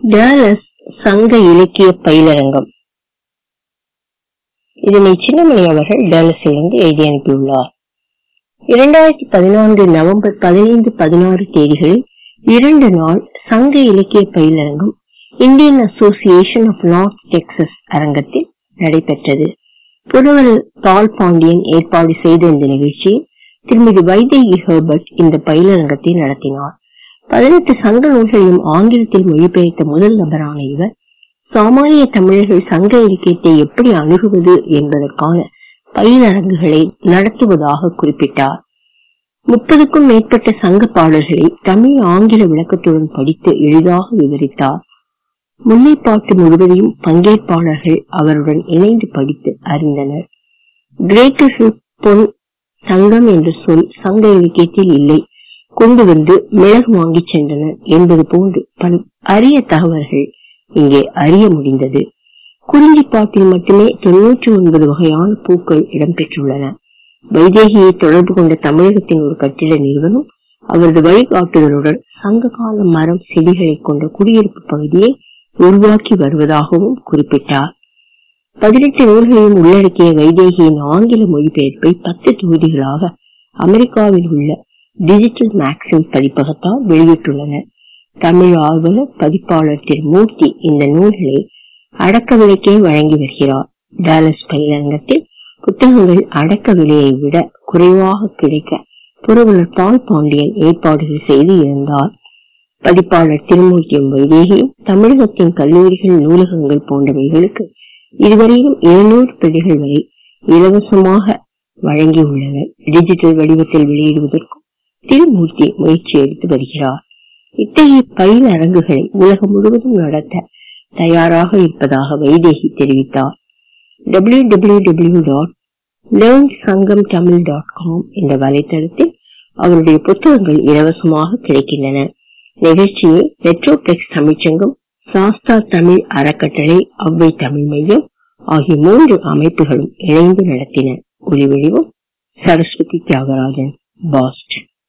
Dallas சங்க இலக்கிய பயிலரங்கம் இதனை சின்னமணி அவர்கள் டேலஸிலிருந்து எழுதி அனுப்பியுள்ளார் இரண்டாயிரத்தி பதினான்கு நவம்பர் பதினைந்து பதினாறு தேதிகளில் இரண்டு நாள் சங்க இலக்கிய பயிலரங்கம் Indian Association of North Texas அரங்கத்தில் நடைபெற்றது புரவல் பால் பாண்டியன் ஏற்பாடு செய்த இந்த நிகழ்ச்சியில் திருமதி வைதேகி ஹெர்பர்ட் இந்த பயிலரங்கத்தை நடத்தினார் பதினெட்டு சங்க நூல்களையும் ஆங்கிலத்தில் மொழிபெயர்த்த முதல் நபரான இவர் சாமானிய தமிழர்கள் சங்க இலக்கியத்தை எப்படி அணுகுவது என்பதற்கான பயிலரங்குகளை நடத்துவதாக குறிப்பிட்டார் முப்பதுக்கும் மேற்பட்ட சங்க பாடல்களை தமிழ் ஆங்கில விளக்கத்துடன் படித்து எளிதாக விவரித்தார் முல்லைப்பாட்டு முழுவதையும் பங்கேற்பாளர்கள் அவருடன் இணைந்து படித்து அறிந்தனர் கிரேக்கர்கள் பொன் சங்கம் என்ற சொல் சங்க இலக்கியத்தில் இல்லை கொண்டு வந்து மிளகு வாங்கிச் சென்றனர் என்பது போன்று பல அரிய தகவல்கள் இங்கே அறிய முடிந்தது குறிஞ்சிப்பாட்டில் மட்டுமே தொன்னூற்றி ஒன்பது வகையான பூக்கள் இடம்பெற்றுள்ளன வைதேகியை தொடர்பு கொண்ட தமிழகத்தின் ஒரு கட்டிட நிறுவனம் அவரது வழிகாட்டுதலுடன் சங்க கால மரம் செடிகளை கொண்ட குடியிருப்பு பகுதியை உருவாக்கி வருவதாகவும் குறிப்பிட்டார் பதினெட்டு நூல்களையும் உள்ளடக்கிய வைதேகியின் ஆங்கில மொழிபெயர்ப்பை பத்து தொகுதிகளாக அமெரிக்காவில் உள்ள டிஜிட்டல் மேக்சிம் பதிப்பகத்தால் வெளியிட்டுள்ளனர் தமிழ் ஆர்வலர் பதிப்பாளர் திரு மூர்த்தி இந்த நூல்களை அடக்க விலைக்கே வழங்கி வருகிறார் டாலஸ் பயிலரங்கத்தில் புத்தகங்கள் அடக்க விலையை விட குறைவாக கிடைக்க புரவலர் பால் பாண்டியன் ஏற்பாடுகள் செய்து இருந்தார் பதிப்பாளர் திருமூர்த்தியும் வைதேகியும் தமிழகத்தின் கல்லூரிகள் நூலகங்கள் போன்றவைகளுக்கு இதுவரையிலும் இருநூறு பிரதிகள் வரை இலவசமாக வழங்கியுள்ளனர் டிஜிட்டல் வடிவத்தில் வெளியிடுவதற்கும் திருமூர்த்தி முயற்சி எடுத்து வருகிறார் இத்தகைய பயில் அரங்குகளை உலகம் முழுவதும் நடத்த தயாராக இருப்பதாக வைதேகி தெரிவித்தார் W W W dot learn Sangam Tamil dot com என்ற வலைத்தளத்தில் அவருடைய புத்தகங்கள் இலவசமாக கிடைக்கின்றன நிகழ்ச்சியை மெட்ரோபிளெக்ஸ் தமிழ்ச்சங்கம் சாஸ்தா தமிழ் அறக்கட்டளை அவ்வை தமிழ் மையம் ஆகிய மூன்று அமைப்புகளும் இணைந்து நடத்தின ஒளிவெளிவும் சரஸ்வதி தியாகராஜன் பாஸ்டன்